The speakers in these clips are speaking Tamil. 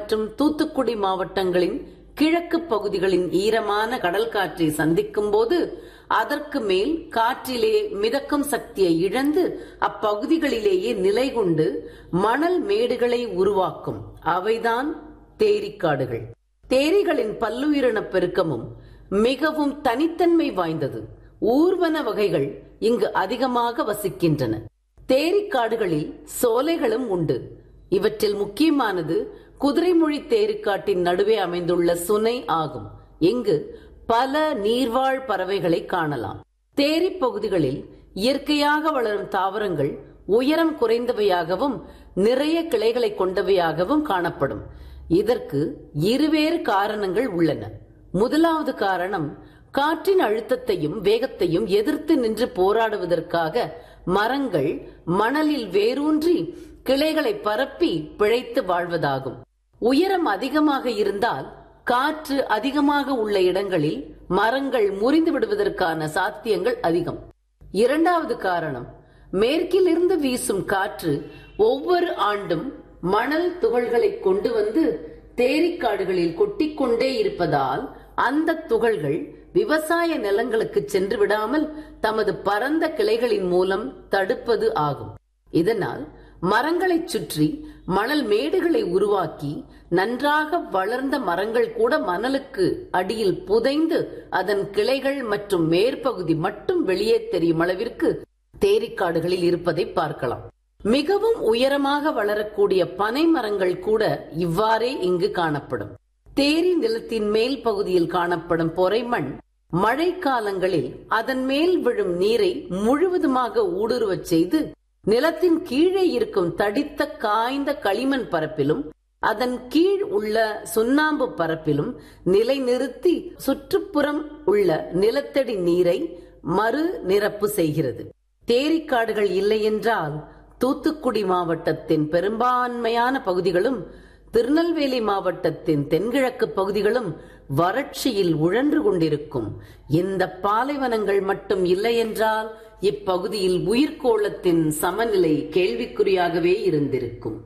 மற்றும் தூத்துக்குடி மாவட்டங்களின் கிழக்கு பகுதிகளின் ஈரமான கடல் காற்றை சந்திக்கும் போது அதற்கு மேல் காற்றிலே மிதக்கும் சக்தியை இழந்து அப்பகுதிகளிலேயே நிலை கொண்டு மணல் மேடுகளை உருவாக்கும் அவைதான் தேரிக்காடுகள் தேரிகளின் பல்லுயிரின பெருக்கமும் மிகவும் தனித்தன்மை வாய்ந்தது ஊர்வன வகைகள் இங்கு அதிகமாக வசிக்கின்றன தேரிக்காடுகளில் சோலைகளும் உண்டு இவற்றில் முக்கியமானது குதிரைமொழி தேரிக்காட்டின் நடுவே அமைந்துள்ள சுனை ஆகும் இங்கு பல நீர்வாழ் பறவைகளை காணலாம் தேரி பகுதிகளில் இயற்கையாக வளரும் தாவரங்கள் உயரம் குறைந்தவையாகவும் நிறைய கிளைகளை கொண்டவையாகவும் காணப்படும் இதற்கு இருவேறு காரணங்கள் உள்ளன முதலாவது காரணம் காற்றின் அழுத்தத்தையும் வேகத்தையும் எதிர்த்து நின்று போராடுவதற்காக மரங்கள் மணலில் வேரூன்றி கிளைகளை பரப்பி பிழைத்து வாழ்வதாகும் உயரம் அதிகமாக இருந்தால் காற்று அதிகமாக உள்ள இடங்களில் மரங்கள் முறிந்து விடுவதற்கான சாத்தியங்கள் அதிகம் இரண்டாவது காரணம் மேற்கிலிருந்து வீசும் காற்று ஒவ்வொரு ஆண்டும் மணல் துகள்களை கொண்டு வந்து தேரிக்காடுகளில் கொட்டிக்கொண்டே இருப்பதால் அந்த துகள்கள் விவசாய நிலங்களுக்கு சென்று விடாமல் தமது பரந்த கிளைகளின் மூலம் தடுப்பது ஆகும் இதனால் மரங்களை சுற்றி மணல் மேடுகளை உருவாக்கி நன்றாக வளர்ந்த மரங்கள் கூட மணலுக்கு அடியில் புதைந்து அதன் கிளைகள் மற்றும் மேற்பகுதி மட்டும் வெளியே தெரியும் அளவிற்கு தேரிக்காடுகளில் இருப்பதை பார்க்கலாம் மிகவும் உயரமாக வளரக்கூடிய பனை மரங்கள் கூட இவ்வாறே இங்கு காணப்படும் தேரி நிலத்தின் மேல் பகுதியில் காணப்படும் பொறைமண் மழை காலங்களில் அதன் மேல் விழும் நீரை முழுவதுமாக ஊடுருவச் செய்து நிலத்தின் கீழே இருக்கும் தடித்த காய்ந்த களிமண் பரப்பிலும் அதன் கீழ் உள்ள சுண்ணாம்பு பரப்பிலும் நிலைநிறுத்தி சுற்றுப்புறம் உள்ள நிலத்தடி நீரை மறு நிரப்பு செய்கிறது தேரிக்காடுகள் இல்லை என்றால் தூத்துக்குடி மாவட்டத்தின் பெரும்பான்மையான பகுதிகளும் திருநெல்வேலி மாவட்டத்தின் தென்கிழக்கு பகுதிகளும் வறட்சியில் உழன்று கொண்டிருக்கும் இந்த பாலைவனங்கள் மட்டும் இல்லை என்றால் இப்பகுதியில் உயிர்கோளத்தின் சமநிலை கேள்விக்குறியாகவே இருந்திருக்கும்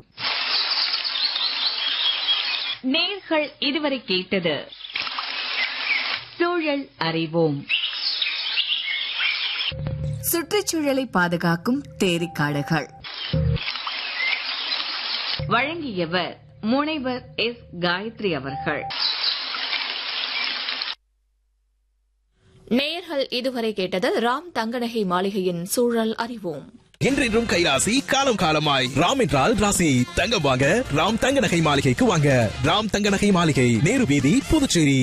நேர்கள் இதுவரை கேட்டது சூழல் அறிவோம் சுற்றுச்சூழலை பாதுகாக்கும் தேரிக்காடுகள் வழங்கியவர் முனைவர் எஸ் காயத்ரி அவர்கள் நேயர்கள் இதுவரை கேட்டது ராம் தங்கநகை மாளிகையின் சூழல் அறிவோம் என்றென்றும் கைராசி காலம் காலமாய் ராம் என்றால் ராசி தங்கம் வாங்க ராம் தங்க நகை மாளிகைக்கு வாங்க ராம் தங்க நகை மாளிகை நேரு வீதி புதுச்சேரி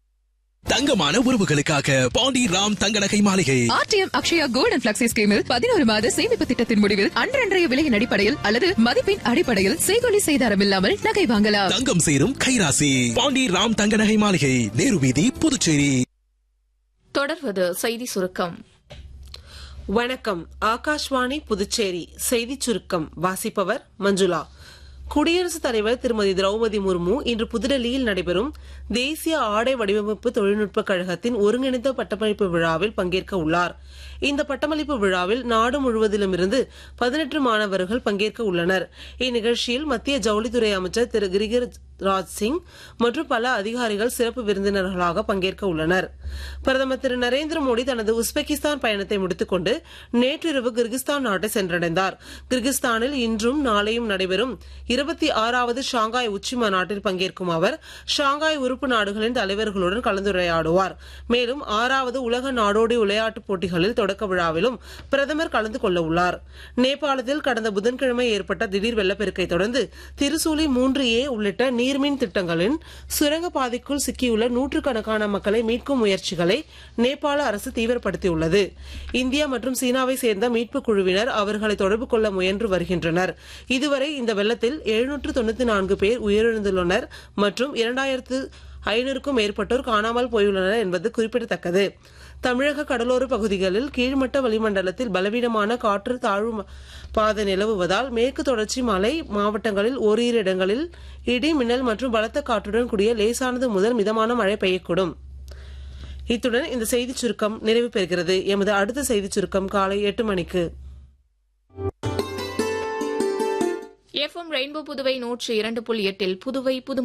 தங்கமான உறவுகளுக்காக பாண்டி ராம் தங்க நகை மாளிகை RTM Akshaya gold and flexi ஸ்கீமில் பதினோரு மாத சேமிப்பு திட்டத்தின் முடிவில் அன்றன்றைய விலையின் அடிப்படையில் அல்லது மதிப்பின் அடிப்படையில் செய்கொலி செய்தாரம் இல்லாமல் நகை வாங்கலாம் தங்கம் சேரும் கைராசி பாண்டி ராம் தங்க நகை மாளிகை நேரு வீதி புதுச்சேரி தொடர்வது செய்தி சுருக்கம் வணக்கம் ஆகாஷ்வாணி புதுச்சேரி செய்திச் சுருக்கம் வாசிப்பவர் மஞ்சுளா குடியரசுத் தலைவர் திருமதி திரௌபதி முர்மு இன்று புதுடெல்லியில் நடைபெறும் தேசிய ஆடை வடிவமைப்பு தொழில்நுட்ப கழகத்தின் ஒருங்கிணைந்த பட்டமளிப்பு விழாவில் பங்கேற்க உள்ளார் இந்த பட்டமளிப்பு விழாவில் நாடு முழுவதிலும் இருந்து பதினெட்டு மாணவர்கள் பங்கேற்க உள்ளனர் இந்நிகழ்ச்சியில் மத்திய ஜவுளித்துறை அமைச்சர் திரு கிரிகிராஜ் ராஜ் சிங் மற்றும் பல அதிகாரிகள் சிறப்பு விருந்தினர்களாக பங்கேற்க உள்ளனர் பிரதமர் திரு நரேந்திர மோடி தனது உஸ்பெகிஸ்தான் பயணத்தை முடித்துக்கொண்டு நேற்றிரவு கிர்கிஸ்தான் நாட்டை சென்றடைந்தார் கிர்கிஸ்தானில் இன்றும் நாளையும் நடைபெறும் இருபத்தி ஆறாவது ஷாங்காய் உச்சி மாநாட்டில் பங்கேற்கும் அவர் ஷாங்காய் உறுப்பு நாடுகளின் தலைவர்களுடன் கலந்துரையாடுவார் மேலும் ஆறாவது உலக நாடோடி விளையாட்டுப் போட்டிகளில் தொடக்க விழாவிலும் பிரதமர் கலந்து கொள்ள உள்ளார் நேபாளத்தில் கடந்த புதன்கிழமை ஏற்பட்ட திடீர் வெள்ளப்பெருக்கை தொடர்ந்து திருசூலி மூன்று ஏ உள்ளிட்ட நீர்மின் திட்டங்களின் சுரங்கப்பாதைக்குள் சிக்கியுள்ள நூற்றுக்கணக்கான மக்களை மீட்கும் முயற்சிகளை நேபாள அரசு தீவிரப்படுத்தியுள்ளது இந்தியா மற்றும் சீனாவை சேர்ந்த மீட்புக் குழுவினர் அவர்களை தொடர்பு கொள்ள முயன்று வருகின்றனர் இதுவரை இந்த வெள்ளத்தில் எழுநூற்று தொண்ணூத்தி நான்கு பேர் உயிரிழந்துள்ளனர் மற்றும் இரண்டாயிரத்து ஐநூறுக்கும் மேற்பட்டோர் காணாமல் போயுள்ளனர் என்பது குறிப்பிடத்தக்கது தமிழக கடலோர பகுதிகளில் கீழ்மட்ட வளிமண்டலத்தில் பலவீனமான காற்று தாழ்வு ம- பாதை நிலவுவதால் மேற்கு தொடர்ச்சி மலை மாவட்டங்களில் ஓரிரு இடங்களில் இடி மின்னல் மற்றும் பலத்த காற்றுடன் கூடிய லேசானது முதல் மிதமான மழை பெய்யக்கூடும் இத்துடன் இந்த செய்திச் சுருக்கம் நிறைவு பெறுகிறது எமது அடுத்த செய்திச் சுருக்கம் காலை எட்டு மணிக்கு எஃப்எம் ரெயின்போ புதுவை நூற்று இரண்டு புள்ளி எட்டில் புதுவை புது